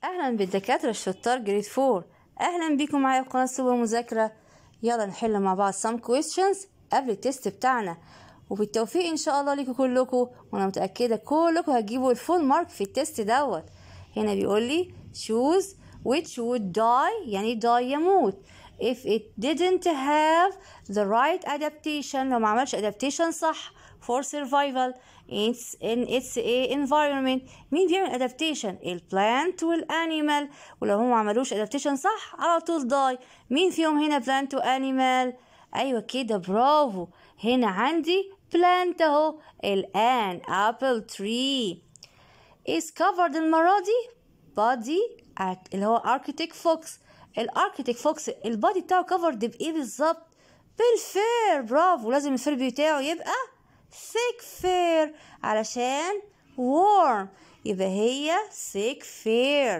أهلا بالدكاترة الشطار جريد فور أهلا بيكم معايا في قناة سوبر مذاكرة يلا نحل مع بعض some questions قبل التست بتاعنا وبالتوفيق إن شاء الله ليكم كلكم وأنا متأكدة كلكم هتجيبوا الفول مارك في التست دوت هنا بيقول لي choose which would die يعني die يموت if it didn't have the right adaptation لو ما عملش adaptation صح for survival in its, in its a environment مين بيعمل adaptation البلانت والانيمال ولو هم ما عملوش adaptation صح على طول die مين فيهم هنا plant وانيمال ايوه كده برافو هنا عندي plant اهو الان apple tree is covered المرة دي body at اللي هو architect fox الاركتيك فوكس البادي بتاعه كفرد بايه بالظبط بالفير برافو لازم الفير بتاعه يبقى thick fur علشان warm يبقى هي thick fur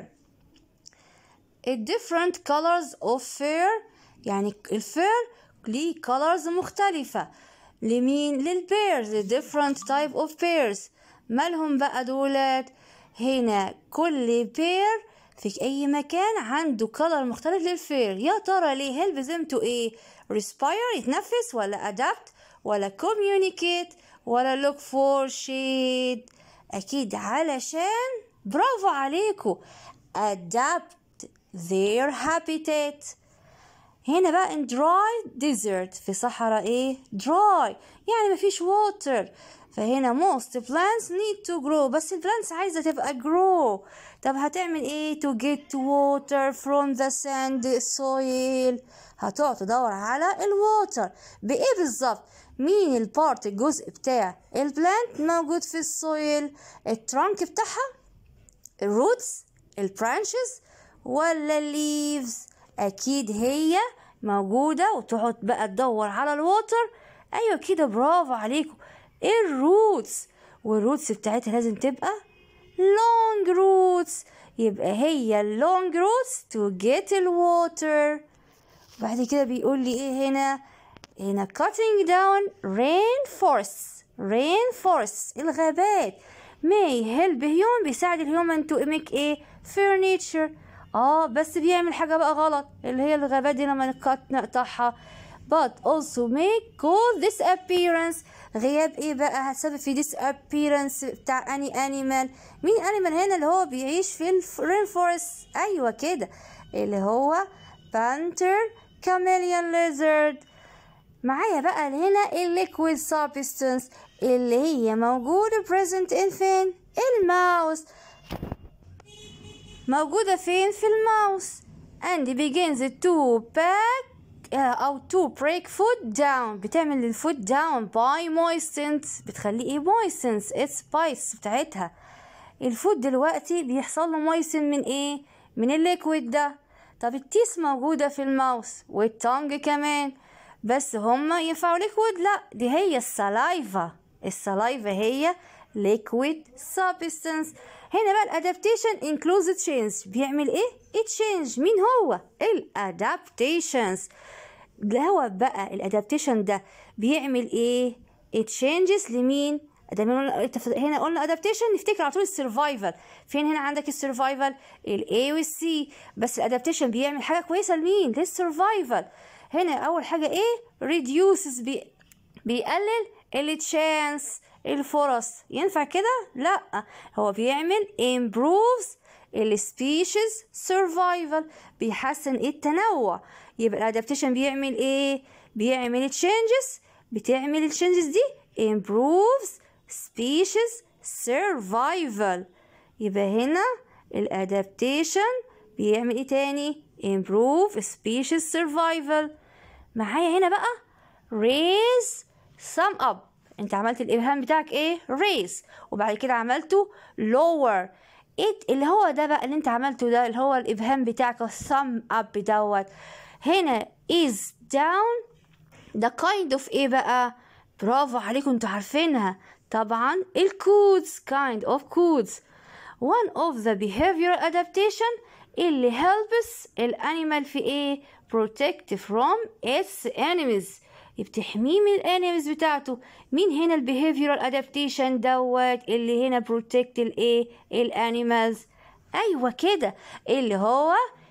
different colors of fur يعني الفير ليه colors مختلفة لمين للبيرز different type of bears مالهم بقى دولت هنا كل بير في أي مكان عنده كلر مختلف للفير يا ترى ليه هل بذمته ايه respire يتنفس ولا adapt ولا communicate ولا look for shade أكيد علشان برافو عليكم adapt their habitat هنا بقى in dry desert في صحراء ايه dry يعني مفيش water فهنا most plants need to grow بس البلانتس عايزة تبقى grow طب هتعمل ايه to get water from the sand soil هتقعد تدور على الووتر بايه بالظبط مين البارت الجزء بتاع البلانت موجود في السويل الترانك بتاعها الروتس البرانشز ولا الليفز اكيد هي موجودة وتقعد بقى تدور على الووتر ايوه كده برافو عليكم الروتس والروتس بتاعتها لازم تبقى long roots يبقى هي long roots to get the water بعد كده بيقول لي ايه هنا هنا cutting down rainforests rainforests الغابات may help human بيساعد الهيومن to make ايه furniture اه بس بيعمل حاجة بقى غلط اللي هي الغابات دي لما نقط نقطعها but also may cause disappearance غياب ايه بقى هتسبب في disappearance بتاع اني animal مين animal هنا اللي هو بيعيش في الرين فورست ايوه كده اللي هو panther chameleon lizard معايا بقى هنا الليكويد substance اللي هي موجودة present in فين الماوس موجودة فين في الماوس and begins to pack أو to break food down بتعمل الفود down by moistens بتخليه ايه moistens its spice بتاعتها الفود دلوقتي بيحصل له moisten من ايه من الليكويد ده طب التيس موجودة في الماوس والتونج كمان بس هما ينفعوا ليكويد لا دي هي السلايفا السلايفا هي liquid substance هنا بقى الادابتيشن includes change بيعمل ايه change مين هو الادابتيشنز اللي هو بقى الادابتيشن ده بيعمل ايه changes لمين هنا قلنا ادابتيشن نفتكر على طول السرفايفل فين هنا عندك السرفايفل الاي والسي بس الادابتيشن بيعمل حاجه كويسه لمين للسرفايفل هنا اول حاجه ايه reduces بي بيقلل التشانس الفرص ينفع كده لا هو بيعمل improves السبيشيز survival بيحسن التنوع يبقى الادابتيشن بيعمل ايه بيعمل changes بتعمل التشينجز دي improves species survival يبقى هنا الادابتيشن بيعمل ايه تاني improve species survival معايا هنا بقى raise sum up انت عملت الابهام بتاعك ايه raise وبعد كده عملته lower it اللي هو ده بقى اللي انت عملته ده اللي هو الابهام بتاعك sum up دوت هنا is down ده kind of ايه بقى برافو عليكم انتوا عارفينها طبعا الكودز kind of codes one of the behavioral adaptation اللي helps الانيمال في ايه protect from its enemies بتحميه من الانيمز بتاعته مين هنا البيهيفيرال ادابتيشن دوت اللي هنا بروتكت الايه الانيمالز ايوه كده اللي هو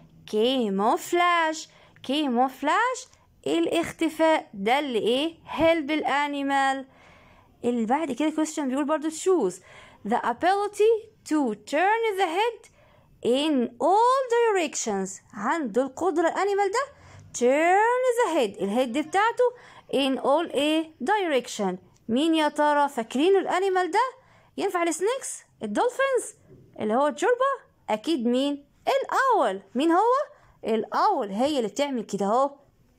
كيموفلاج كيموفلاج الاختفاء ده اللي ايه help الانيمال اللي بعد كده question بيقول برضو choose the ability to turn the head in all directions عنده القدرة الانيمال ده turn the head الهيد بتاعته in all a direction مين يا ترى فاكرين الانيمال ده ينفع السنيكس الدولفينز اللي هو الجربة اكيد مين الاول مين هو الاول هي اللي بتعمل كده اهو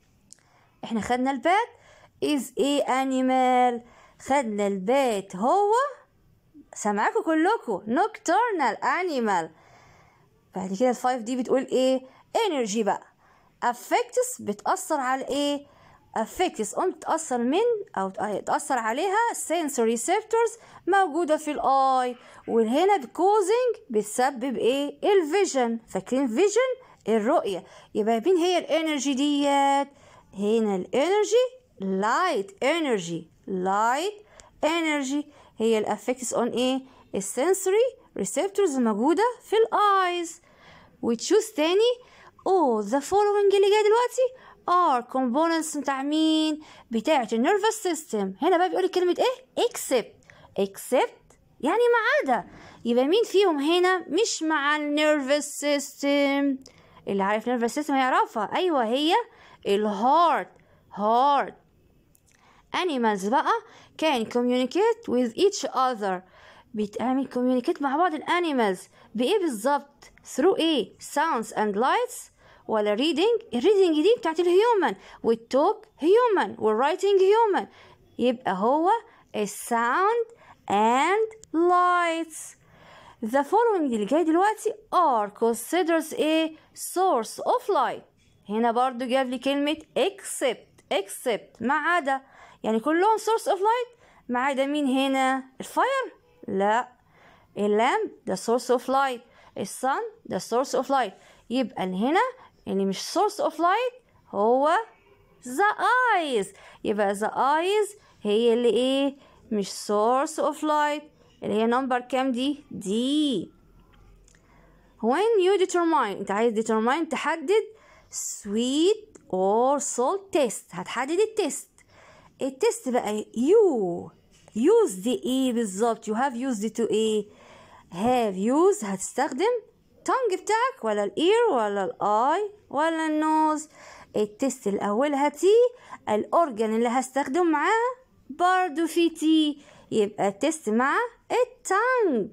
احنا خدنا البات is a animal خدنا البات هو سامعاكم كلكم nocturnal animal بعد كده الفايف دي بتقول ايه energy بقى affects بتأثر على ايه affects قوم بتأثر من أو تأثر عليها sensory receptors موجودة في الآي وهنا causing بتسبب إيه الفيجن فاكرين فيجن الرؤية يبقى مين هي الانرجي ديت هنا الانرجي light energy light energy هي الافكتس اون ايه السنسوري receptors الموجودة في الايز وتشوز تاني all the following اللي جاي دلوقتي are components بتاع مين بتاعة النيرفس سيستم هنا بقى بيقول كلمة ايه except except يعني ما عدا يبقى مين فيهم هنا مش مع النيرفس سيستم اللي عارف نيرفس سيستم هيعرفها ايوه هي الهارت هارت animals بقى can communicate with each other بتعمل communicate مع بعض الانيمالز بايه بالظبط through ايه sounds and lights ولا reading الريدنج دي بتاعت الهيومن والتوك هيومن والرايتنج هيومن يبقى هو الساوند and lights the following اللي جاي دلوقتي are considers a source of light هنا برضو جاب لي كلمة except except ما عدا يعني كلهم source of light ما عدا مين هنا الفاير لا اللامب ده source of light الصن ده source of light يبقى هنا اللي مش source of light هو the eyes يبقى the eyes هي اللي ايه مش source of light اللي هي نمبر كام دي دي when you determine انت عايز determine تحدد sweet or salt test هتحدد التست التست بقى you use دي ايه بالظبط you have used to ايه have used هتستخدم tongue بتاعك ولا الاير ولا الاي ولا النوز التست الاول هتي الاورجن اللي هستخدم معاها برضو في تي يبقى التست مع التانج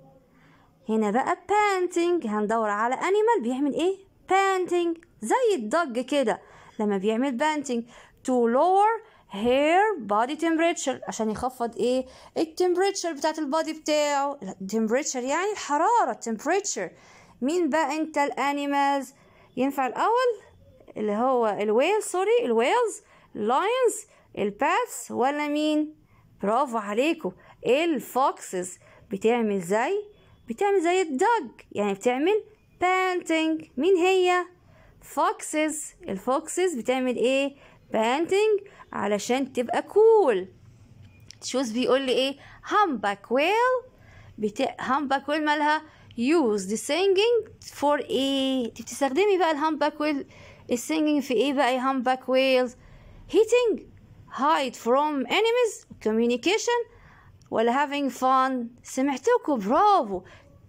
هنا بقى بانتنج هندور على انيمال بيعمل ايه بانتنج زي الضج كده لما بيعمل بانتنج to lower hair body temperature عشان يخفض ايه التمبريتشر بتاعت البادي بتاعه التمبريتشر يعني الحرارة temperature مين بقى انت الانيمالز ينفع الاول اللي هو الويل سوري الويلز لاينز الباثs ولا مين برافو عليكم الفوكسز بتعمل زي بتعمل زي الدج يعني بتعمل بانتنج مين هي فوكسز الفوكسز بتعمل ايه بانتنج علشان تبقى كول شوز بيقول لي ايه همباك ويل بتا... همباك ويل مالها use the singing for ايه انت بتستخدمي بقى الهامباك ويل السينجينج في ايه بقى يا همباك ويلز hitting hide from enemies communication ولا having fun سمعتكم برافو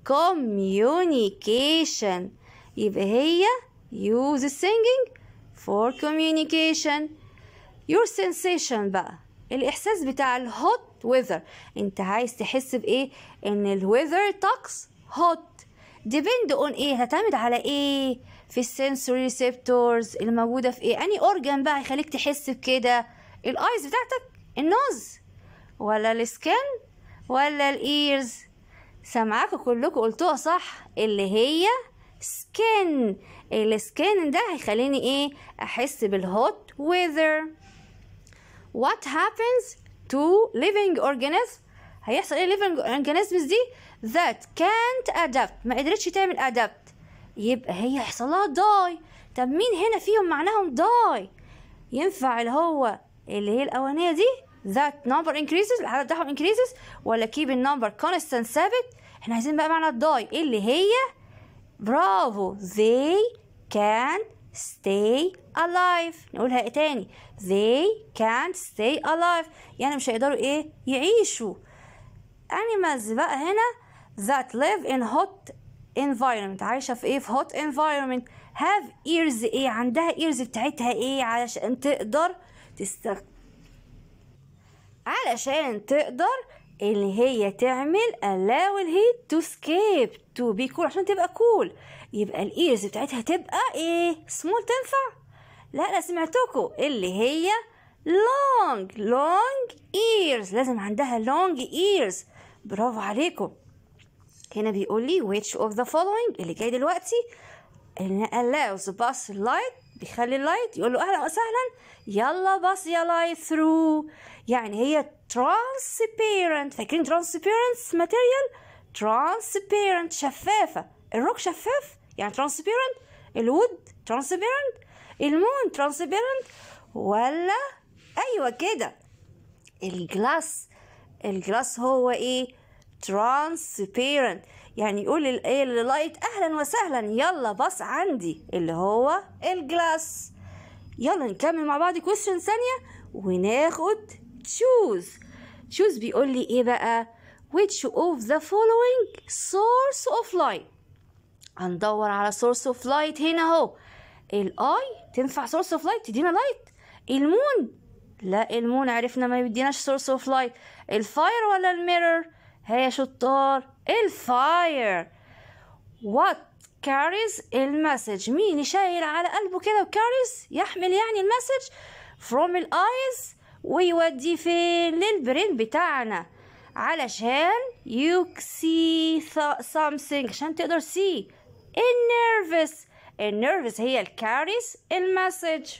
communication يبقى هي use singing for communication your sensation بقى الإحساس بتاع الهوت weather انت عايز تحس بإيه ان الويذر طقس hot depend on ايه هتعتمد على ايه في السنسوري ريسبتورز اللي موجودة في ايه اني اورجان بقى يخليك تحس بكده الايز بتاعتك النوز ولا السكن ولا الايرز سامعاكم كلكم قلتوها صح اللي هي سكن السكن ده هيخليني ايه احس بالهوت weather what happens to living organisms هيحصل ايه living organisms دي that can't adapt ما قدرتش تعمل adapt يبقى هي هيحصل لها die طب مين هنا فيهم معناهم die ينفع اللي هو اللي هي الاولانيه دي that number increases العدد بتاعهم increases ولا keep النمبر constant ثابت احنا عايزين بقى معنى الداي اللي هي برافو they can stay alive نقولها ايه تاني they can't stay alive يعني مش هيقدروا ايه يعيشوا animals بقى هنا that live in hot environment عايشة في ايه في hot environment have ears ايه عندها ears بتاعتها ايه علشان تقدر تست علشان تقدر اللي هي تعمل allow الهيت to escape to be cool عشان تبقى cool يبقى الايرز بتاعتها تبقى ايه small تنفع لا انا سمعتكم اللي هي long long ears لازم عندها long ears برافو عليكم هنا بيقول لي which of the following اللي جاي دلوقتي اللي allows bus light بيخلي اللايت يقول له اهلا وسهلا يلا بس يا لايت through يعني هي transparent فاكرين transparent material transparent شفافة الروك شفاف يعني transparent الوود transparent المون transparent ولا ايوه كده الجلاس الجلاس هو ايه transparent يعني يقول الايه لللايت اهلا وسهلا يلا بص عندي اللي هو الجلاس يلا نكمل مع بعض كويستشن ثانيه وناخد choose choose بيقول لي ايه بقى which of the following source of light هندور على source of light هنا اهو الاي تنفع source of light تدينا لايت المون لا المون عرفنا ما يديناش source of light الفاير ولا الميرور هيا شطار الفاير what carries المسج مين شايل على قلبه كده وكاريز يحمل يعني المسج from الايز ويودي فين للبرين بتاعنا علشان you see something عشان تقدر see النيرفس النيرفس هي الكاريز المسج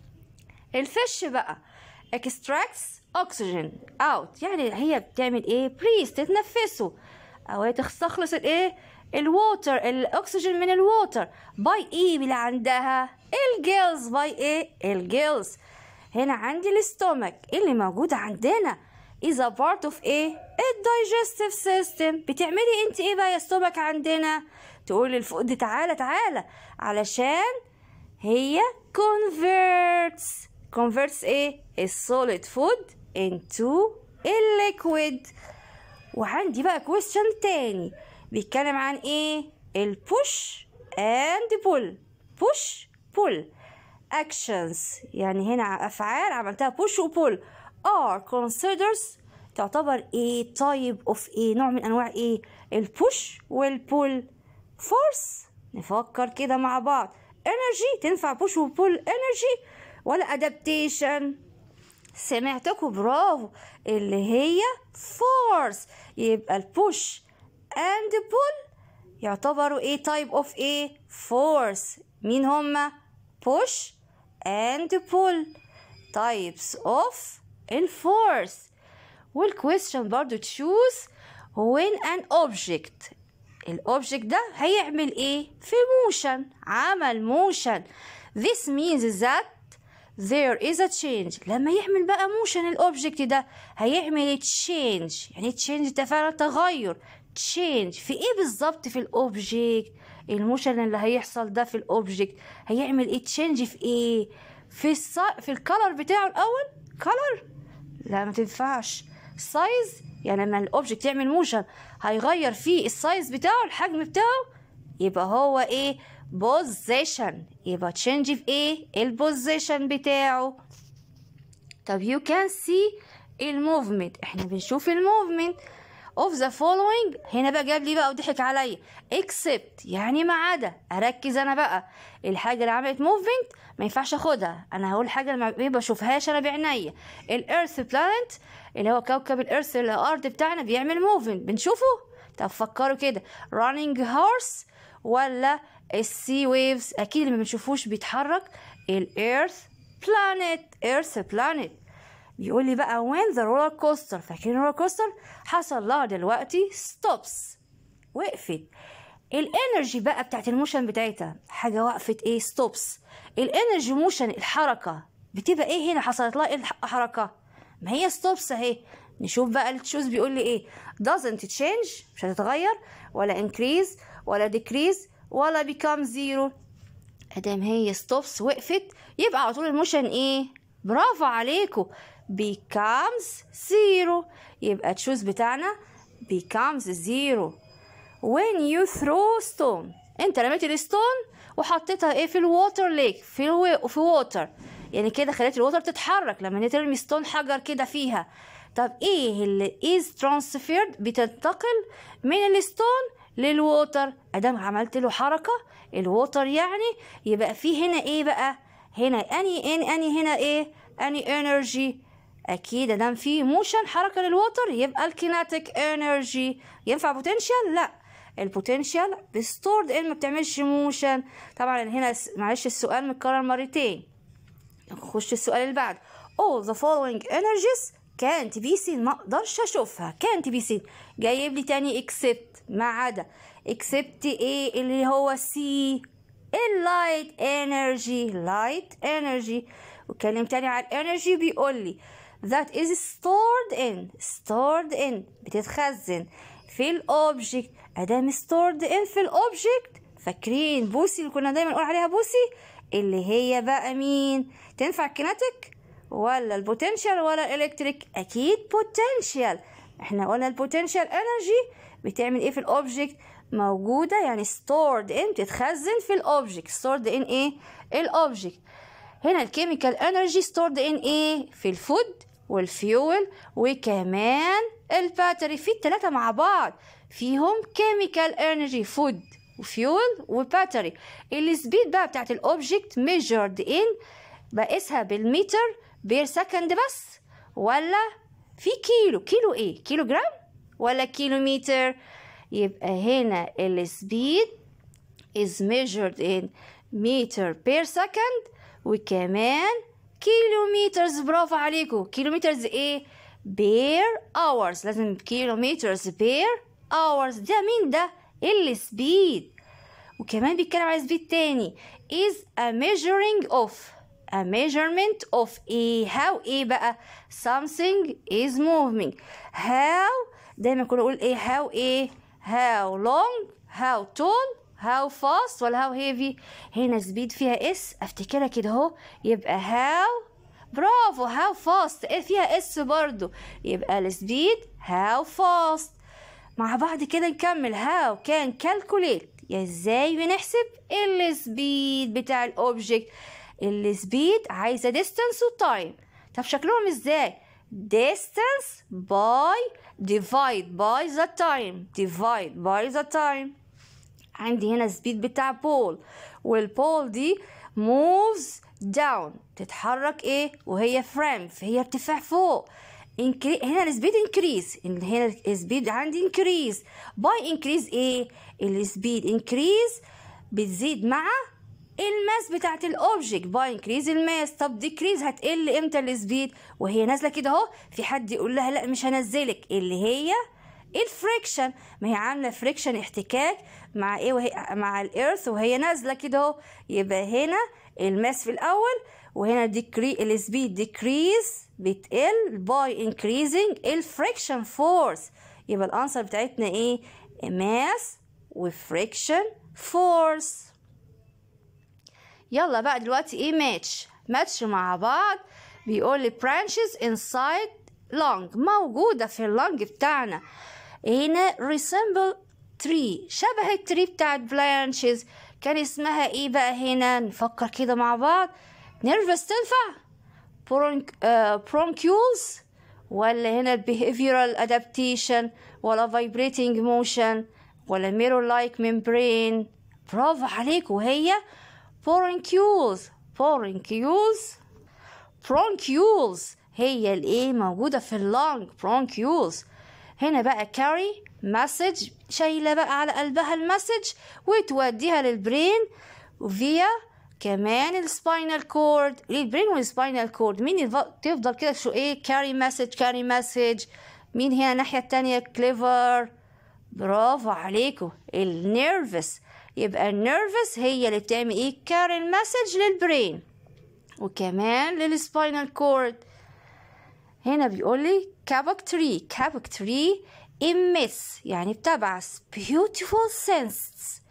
الفش بقى extracts oxygen out يعني هي بتعمل ايه بريز تتنفسه او هي تستخلص الايه الووتر الاكسجين من الووتر باي ايه اللي عندها الجيلز باي ايه الجيلز هنا عندي الاستومك اللي موجود عندنا is a part of ايه الدايجستيف سيستم بتعملي انت ايه بقى يا استومك عندنا تقول للفؤاد تعالى تعالى علشان هي converts converts ايه السوليد فود into الليكويد وعندي بقى question تاني بيتكلم عن ايه البوش and pull push pull actions يعني هنا افعال عملتها push و pull are considers تعتبر ايه type of ايه نوع من انواع ايه البوش والبول force نفكر كده مع بعض energy تنفع push وبول energy ولا adaptation سمعتكم برافو اللي هي force يبقى البوش and pull يعتبروا ايه type of ايه force مين هما push and pull types of الفورس والكويستشن برضو choose when an object الاوبجكت ده هيعمل ايه في موشن عمل موشن this means that there is a change لما يعمل بقى موشن الاوبجكت ده هيعمل change يعني change ده فعلا تغير change في ايه بالظبط في الاوبجكت الموشن اللي هيحصل ده في الاوبجكت هيعمل ايه change في ايه في الص... في الكالر بتاعه الاول كالر لا ما تنفعش سايز يعني لما الاوبجكت يعمل موشن هيغير فيه السايز بتاعه الحجم بتاعه يبقى هو ايه بوزيشن يبقى تشينج في ايه البوزيشن بتاعه طب يو كان سي الموفمنت احنا بنشوف الموفمنت of the following هنا بقى جاب لي بقى وضحك عليا except يعني ما عدا اركز انا بقى الحاجه اللي عملت موفمنت ما ينفعش اخدها انا هقول حاجه اللي ما بشوفهاش انا بعينيا الارث بلانت اللي هو كوكب الارث الارض بتاعنا بيعمل موفمنت بنشوفه طب فكروا كده running horse ولا السي ويفز اكيد اللي ما بنشوفوش بيتحرك الارث بلانت ايرث بلانت بيقول لي بقى وين ذا رولر كوستر فاكرين الرولر كوستر حصل لها دلوقتي ستوبس وقفت الانرجي بقى بتاعت الموشن بتاعتها حاجه وقفت ايه ستوبس الانرجي موشن الحركه بتبقى ايه هنا حصلت لها ايه الحركه ما هي ستوبس اهي نشوف بقى التشوز بيقول لي ايه doesn't change مش هتتغير ولا increase ولا decrease ولا become zero ادام هي stops وقفت يبقى على طول الموشن ايه برافو عليكم becomes zero يبقى تشوز بتاعنا becomes zero when you throw stone انت رميت الستون وحطيتها ايه في الووتر ليك في الو... في ووتر يعني كده خليت الووتر تتحرك لما ترمي ستون حجر كده فيها طب ايه اللي is transferred بتنتقل من الستون للووتر ادام عملت له حركه الووتر يعني يبقى في هنا ايه بقى هنا اني اني اني هنا ايه اني انرجي اكيد ادام في موشن حركه للووتر يبقى الكيناتيك انرجي ينفع بوتنشال لا البوتنشال بستورد ان ما بتعملش موشن طبعا هنا معلش السؤال متكرر مرتين نخش السؤال اللي بعد all the following energies can't be seen ما اقدرش اشوفها can't be seen جايب لي تاني except ما عدا except ايه اللي هو سي اللايت انرجي لايت انرجي واتكلم تاني عن انرجي بيقول لي that is stored in stored in بتتخزن في الاوبجكت ادام stored in في الاوبجكت فاكرين بوسي اللي كنا دايما نقول عليها بوسي اللي هي بقى مين تنفع كيناتيك ولا البوتنشال ولا الالكتريك اكيد بوتنشال احنا قلنا البوتنشال انرجي بتعمل ايه في الاوبجكت موجوده يعني stored in بتتخزن في الاوبجكت stored in ايه الاوبجكت هنا الكيميكال انرجي stored in ايه في الفود والفيول وكمان الباتري في التلاتة مع بعض فيهم كيميكال انرجي فود وفيول وباتري السبيد بقى بتاعت الاوبجكت measured in بقيسها بالمتر بير سكند بس ولا في كيلو كيلو ايه كيلو جرام ولا كيلومتر يبقى هنا السبيد is measured in meter per second وكمان كيلومترز برافو عليكم كيلومترز ايه بير hours لازم كيلومترز بير hours ده مين ده السبيد وكمان بيتكلم على سبيد تاني is a measuring of a measurement of ايه how ايه بقى something is moving how دايما كنا نقول ايه how ايه how long how tall how fast ولا how heavy هنا سبيد فيها اس افتكرها كده اهو يبقى how برافو how fast ايه فيها اس برضو يبقى السبيد how fast مع بعض كده نكمل how can calculate يعني ازاي بنحسب السبيد بتاع الاوبجكت السبيد عايزه distance وتايم طب شكلهم ازاي distance by divide by the time divide by the time عندي هنا السبيد بتاع بول والبول دي moves down تتحرك ايه وهي فريم فهي ارتفاع فوق incre- هنا السبيد انكريز هنا السبيد عندي انكريز باي انكريز ايه السبيد انكريز بتزيد مع الماس بتاعت الاوبجكت باي انكريز الماس طب ديكريز هتقل امتى السبيد وهي نازله كده اهو في حد يقول لها لا مش هنزلك اللي هي الفريكشن ما هي عامله فريكشن احتكاك مع ايه وهي مع الارث وهي نازله كده اهو يبقى هنا الماس في الاول وهنا ديكري السبيد ديكريز بتقل باي انكريزنج الفريكشن فورس يبقى الانسر بتاعتنا ايه ماس وفريكشن فورس يلا بقى دلوقتي ايه ماتش ماتش مع بعض بيقول لي branches inside lung موجودة في اللنج بتاعنا هنا resemble tree شبه التري بتاعت branches كان اسمها ايه بقى هنا نفكر كده مع بعض nervous تنفع برونك آه bronchioles ولا هنا behavioral adaptation ولا vibrating motion ولا mirror like membrane برافو عليك وهي bronchioles bronchioles bronchioles هي الايه موجوده في اللونج bronchioles هنا بقى carry message شايله بقى على قلبها المسج وتوديها للبرين وفيا كمان السباينال كورد البرين والسباينال كورد مين يف- تفضل كده شو ايه carry message carry message مين هنا الناحيه التانية clever برافو عليكم النيرفس يبقى النيرفس هي اللي بتعمل ايه كاري المسج للبرين وكمان للسباينال كورد هنا بيقول لي كابك تري كابك تري emits يعني بتبعث beautiful scents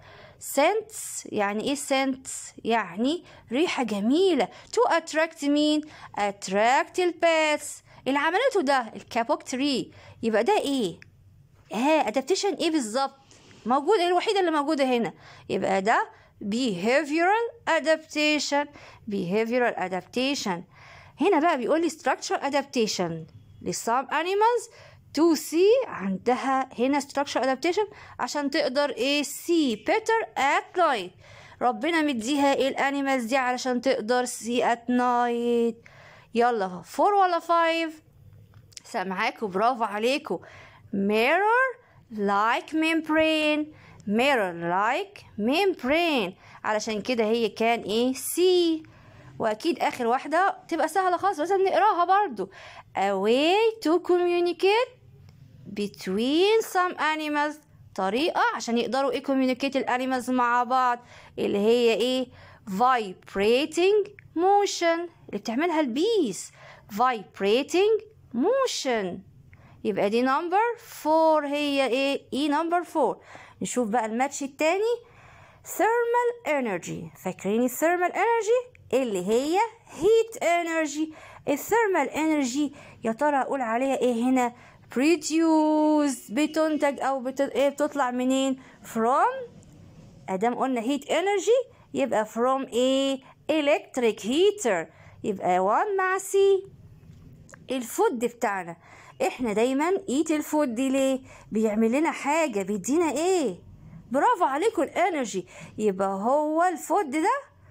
scents يعني ايه scents يعني ريحة جميلة to attract مين attract الباتس اللي عملته ده الكابوك تري يبقى ده ايه ها adaptation ايه بالظبط موجود الوحيدة اللي موجودة هنا يبقى ده behavioral adaptation behavioral adaptation هنا بقى بيقول لي structural adaptation لسام animals to see عندها هنا structural adaptation عشان تقدر ايه see better at night ربنا مديها ايه الانيمالز دي علشان تقدر see at night يلا فور ولا فايف سامعاكوا برافو عليكوا mirror like membrane mirror like membrane علشان كده هي كان ايه see واكيد اخر واحده تبقى سهله خالص لازم نقراها برضو a way to communicate between some animals طريقة عشان يقدروا ايه communicate الانيمالز مع بعض اللي هي ايه vibrating motion اللي بتعملها البيس vibrating motion يبقى دي نمبر فور هي ايه اي نمبر فور نشوف بقى الماتش التاني thermal energy فاكرين الثيرمال انرجي اللي هي heat energy الثيرمال انرجي يا ترى اقول عليها ايه هنا produce بتنتج او بت... ايه بتطلع منين from ادام قلنا heat energy يبقى from ايه electric heater يبقى 1 مع سي الفود بتاعنا احنا دايما ايت الفود دي ليه بيعمل لنا حاجه بيدينا ايه برافو عليكم الانرجي يبقى هو الفود ده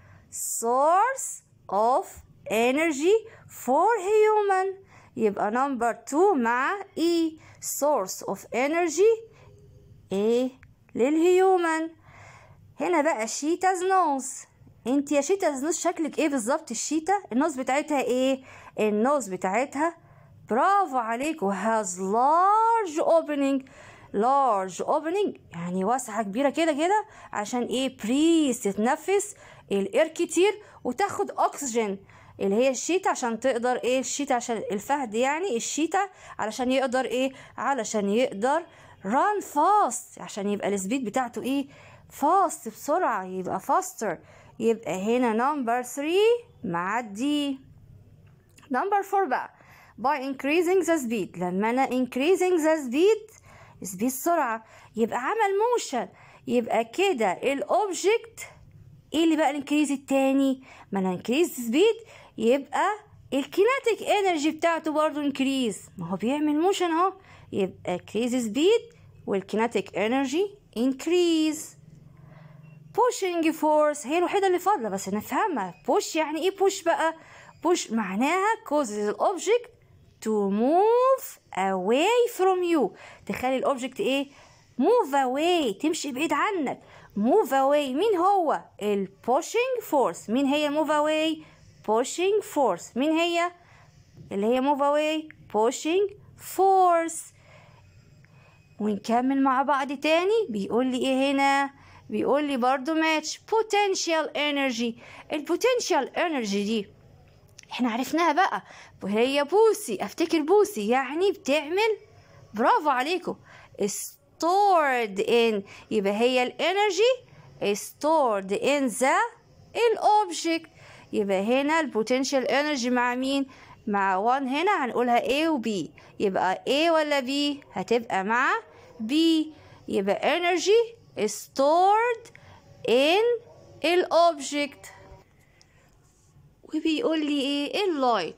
source of energy for human يبقى نمبر 2 مع E source of energy ايه للهيومن هنا بقى شيتاز نوز انت يا شيتاز نوز شكلك ايه بالظبط الشيتا النوز بتاعتها ايه النوز بتاعتها برافو عليكم has large opening large opening يعني واسعة كبيرة كده كده عشان ايه بريز تتنفس الاير كتير وتاخد اكسجين اللي هي الشيتا عشان تقدر ايه الشيتا عشان الفهد يعني الشيتا علشان يقدر ايه علشان يقدر run fast عشان يبقى السبيد بتاعته ايه fast بسرعة يبقى faster يبقى هنا نمبر 3 مع الدي نمبر 4 بقى by increasing the speed لما انا increasing the speed speed سرعة يبقى عمل موشن يبقى كده الاوبجكت ايه اللي بقى الانكريز التاني ما انا انكريز سبيد يبقى الكيناتيك انرجي بتاعته برضو انكريز ما هو بيعمل موشن اهو يبقى increase سبيد والكيناتيك انرجي انكريز pushing force هي الوحيدة اللي فاضلة بس نفهمها push يعني ايه push بقى push معناها causes the object to move away from you تخلي الاوبجكت ايه move away تمشي بعيد عنك move away مين هو ال pushing force مين هي move away pushing force مين هي اللي هي move away pushing force ونكمل مع بعض تاني بيقول لي ايه هنا بيقول لي برضو ماتش potential energy البوتنشال energy دي احنا عرفناها بقى وهي بوسي افتكر بوسي يعني بتعمل برافو عليكم stored in يبقى هي الانرجي stored in the الاوبجكت يبقى هنا البوتنشال انرجي مع مين مع 1 هنا هنقولها A و B يبقى A ولا B هتبقى مع B يبقى energy stored in الأوبجكت وبيقول لي ايه اللايت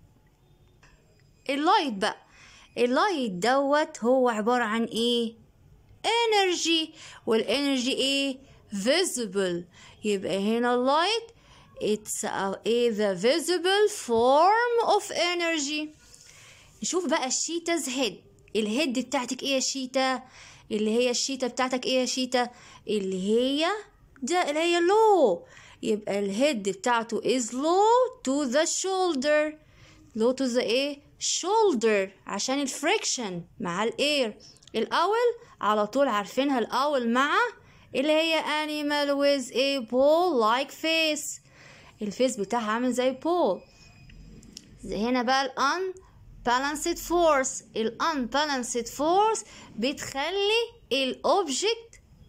اللايت بقى اللايت دوت هو عبارة عن ايه energy والانرجي ايه visible يبقى هنا اللايت it's a, a the visible form of energy نشوف بقى الشيتاز هيد الهيد بتاعتك ايه يا شيتا اللي هي الشيتا بتاعتك ايه يا شيتا اللي هي ده اللي هي لو يبقى الهيد بتاعته is low to the shoulder low to the ايه shoulder عشان الفريكشن مع الاير الاول على طول عارفينها الاول مع اللي هي animal with a ball like face الفيس بتاعها عامل زي بول هنا بقى الان balanced force ال unbalanced force بتخلي الاوبجكت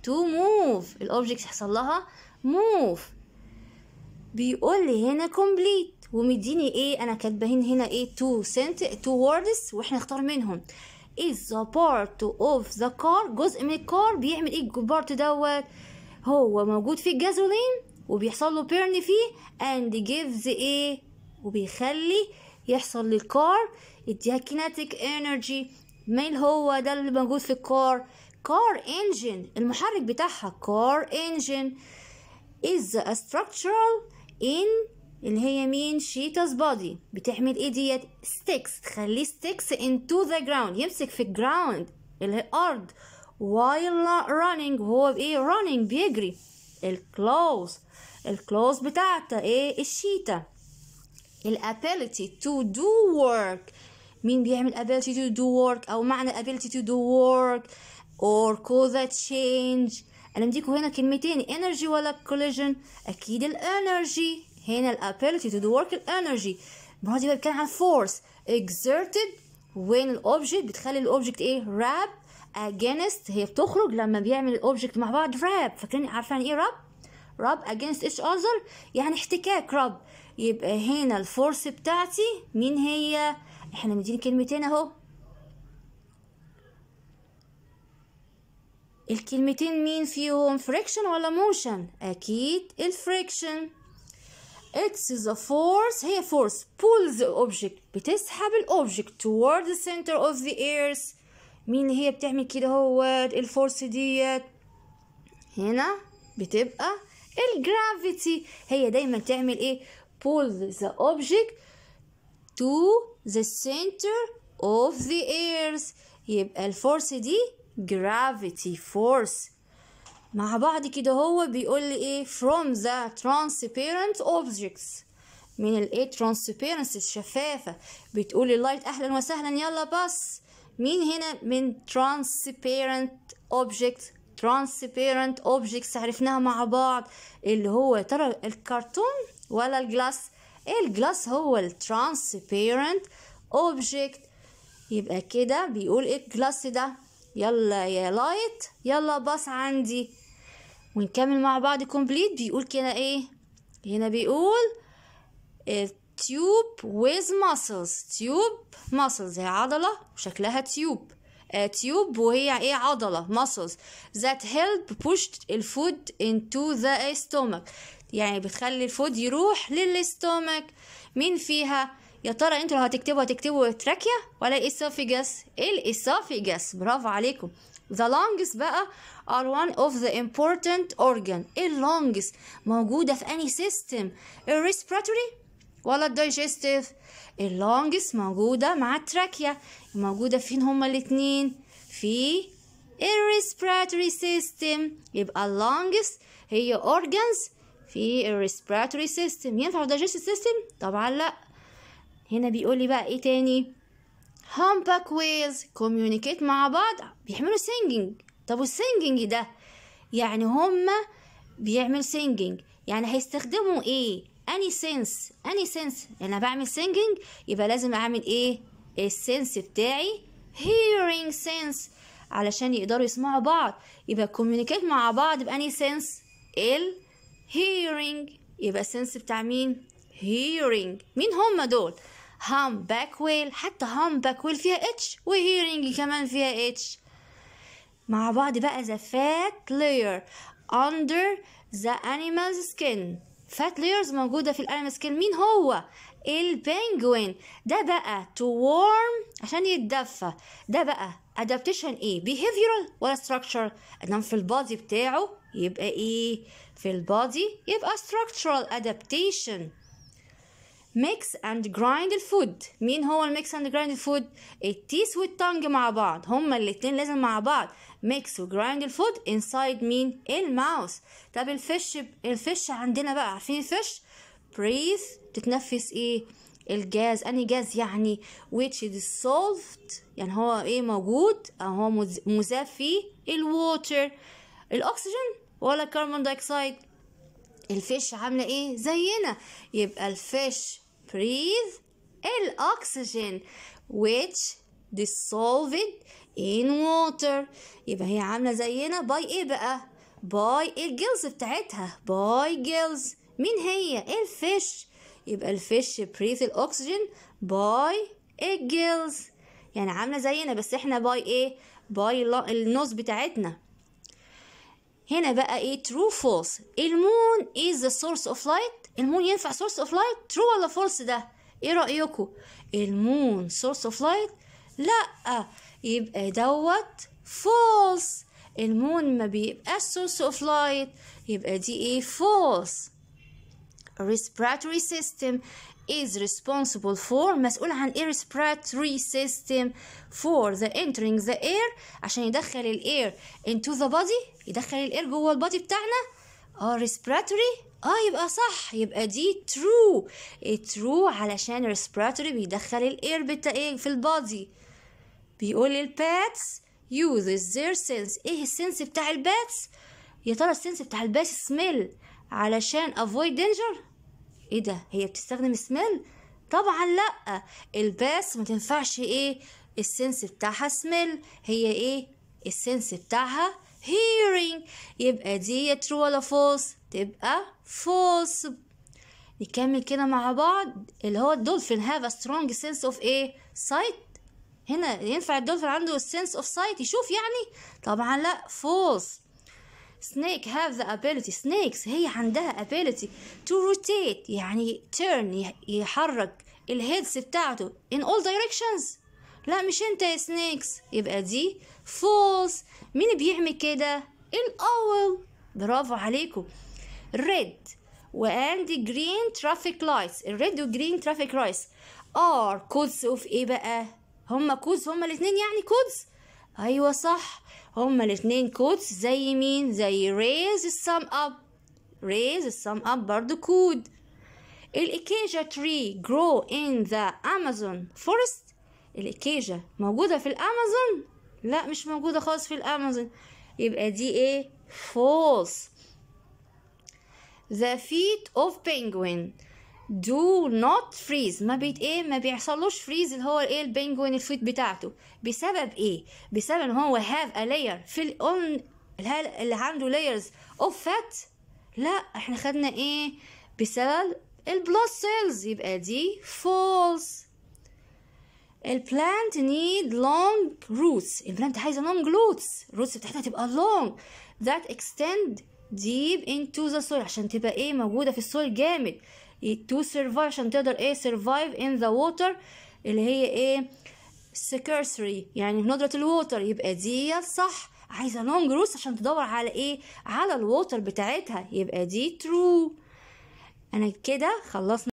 to move الاوبجكت يحصل لها move بيقول لي هنا complete ومديني ايه انا كاتباهين هنا ايه two sent two words واحنا نختار منهم is the part of the car جزء من الكار بيعمل ايه البارت دوت هو موجود في الجازولين وبيحصل له بيرن فيه and gives ايه وبيخلي يحصل للكار يديها kinetic energy ميل هو ده اللي موجود في الكار كار انجن المحرك بتاعها كار انجن is a structural in اللي هي مين شيتا's body بتعمل ايه ديت sticks تخليه sticks into the ground يمسك في الجراوند اللي هي الارض while running وهو بايه running بيجري الكلوز الكلوز بتاعتها ايه الشيتا الability to do work مين بيعمل ability to do work او معنى ability to do work or cause a change انا مديكوا هنا كلمتين energy ولا collision اكيد الانرجي هنا الابيلتي to do work الانرجي المره دي بقى بتكلم عن force exerted when الاوبجكت بتخلي الاوبجكت ايه rap against هي بتخرج لما بيعمل الاوبجكت مع بعض rap فاكرين عارفين ايه rap rap against each other يعني احتكاك رب يبقى هنا الفورس بتاعتي مين هي احنا مدين كلمتين اهو الكلمتين مين فيهم friction ولا motion اكيد الفريكشن It's the force هي force pulls the object بتسحب الأوبجكت toward the center of the earth مين هي بتعمل كده هو الفورس ديت هنا بتبقى الجرافيتي هي دايما تعمل ايه pull the object to the center of the earth يبقى الفورس دي gravity force مع بعض كده هو بيقول لي ايه from the transparent objects من الايه transparency الشفافة بتقول لي اللايت اهلا وسهلا يلا بس مين هنا من transparent objects transparent objects عرفناها مع بعض اللي هو ترى الكرتون ولا الجلاس الجلاس هو الترانسبيرنت اوبجكت يبقى كده بيقول ايه الجلاس ده يلا يا لايت يلا باص عندي ونكمل مع بعض كومبليت بيقول كده ايه هنا بيقول تيوب with muscles تيوب muscles هي عضلة وشكلها تيوب تيوب وهي ايه عضلة muscles that help push الفود into the stomach يعني بتخلي الفود يروح للاستومك مين فيها يا ترى انتوا لو هتكتبوا هتكتبوا تراكيا ولا الاسوفيجاس الاسوفيجاس برافو عليكم the lungs بقى are one of the important organ اللونجز موجودة في أي system respiratory ولا digestive اللونجز موجودة مع التراكيا موجودة فين هما الاتنين في respiratory system يبقى اللونجز هي organs في respiratory system ينفع digestive system طبعا لا هنا بيقول لي بقى ايه تاني humpback whales communicate مع بعض بيعملوا singing طب والسينجينج ده يعني هما بيعمل سينجينج يعني هيستخدموا ايه اني سنس اني سنس انا بعمل سينجينج يبقى لازم اعمل ايه السنس بتاعي hearing sense علشان يقدروا يسمعوا بعض يبقى communicate مع بعض بأني سنس ال hearing يبقى السنس بتاع مين hearing مين هما دول humpback whale حتى humpback whale فيها اتش وhearing كمان فيها اتش مع بعض بقى the fat layer under the animal's skin fat layers موجودة في الانيمال سكين مين هو البنجوين ده بقى to warm عشان يتدفى ده بقى adaptation ايه behavioral ولا structural انما في البادي بتاعه يبقى ايه في البادي يبقى structural adaptation mix and grind الفود مين هو الميكس اند جرايند الفود التيس والتانج مع بعض هما الاتنين لازم مع بعض ميكس وجرايند الفود انسايد مين الماوس طب الفش الفش عندنا بقى عارفين الفش بريث تتنفس ايه الجاز اني جاز يعني which dissolved يعني هو ايه موجود او هو مذاب فيه الووتر الاكسجين ولا كربون دايوكسيد الفيش عاملة ايه زينا يبقى الفيش breathe الأكسجين which dissolved in water يبقى هي عاملة زينا by ايه بقى باي الجلز بتاعتها باي جلز مين هي الفيش يبقى الفيش بريث الاكسجين باي الجلز يعني عامله زينا بس احنا باي ايه باي النوز بتاعتنا هنا بقى ايه true false المون is the source of light المون ينفع source of light true ولا false ده ايه رأيكم المون source of light لا يبقى دوت false المون ما بيبقاش source of light يبقى دي ايه false respiratory system is responsible for مسؤول عن ايه respiratory system for the entering the air عشان يدخل الاير into the body يدخل الاير جوه البادي بتاعنا اه respiratory اه يبقى صح يبقى دي true true علشان respiratory بيدخل الاير بتا ايه في البادي بيقول الباتس uses their sense ايه السنس بتاع الباتس يا ترى السنس بتاع الباتس smell علشان avoid danger ايه ده هي بتستخدم سميل طبعا لا الباس ما تنفعش ايه السنس بتاعها سميل هي ايه السنس بتاعها hearing يبقى دي true ولا false تبقى false نكمل كده مع بعض اللي هو الدولفين have a strong sense of ايه sight هنا ينفع الدولفين عنده sense of sight يشوف يعني طبعا لا false snake have the ability snakes هي عندها ability to rotate يعني turn يحرك الهيدز بتاعته in all directions لا مش انت يا snakes يبقى دي false مين بيعمل كده الاول برافو عليكم red and green traffic lights الريد والجرين traffic lights are codes of ايه بقى هما كودز هما الاتنين يعني كودز ايوه صح هما الاتنين كودز زي مين زي raise السم up raise السم up برضو كود الإكيجا tree grow in the Amazon forest الإكيجا موجودة في الأمازون لا مش موجودة خالص في الأمازون يبقى دي ايه false the feet of penguin do not freeze ما بيت ايه ما بيحصلوش فريز اللي هو ايه البنجوين الفيت بتاعته بسبب ايه بسبب ان هو have a layer في ال اللي عنده layers of fat لا احنا خدنا ايه بسبب البلاد سيلز يبقى دي false البلانت need long roots البلانت عايزه long roots roots بتاعتها تبقى long that extend deep into the soil عشان تبقى ايه موجوده في السويل جامد to survive عشان تقدر ايه survive in the water اللي هي ايه scarcity يعني ندرة الووتر يبقى دي صح عايزة long roots عشان تدور على ايه على الووتر بتاعتها يبقى دي true انا كده خلصنا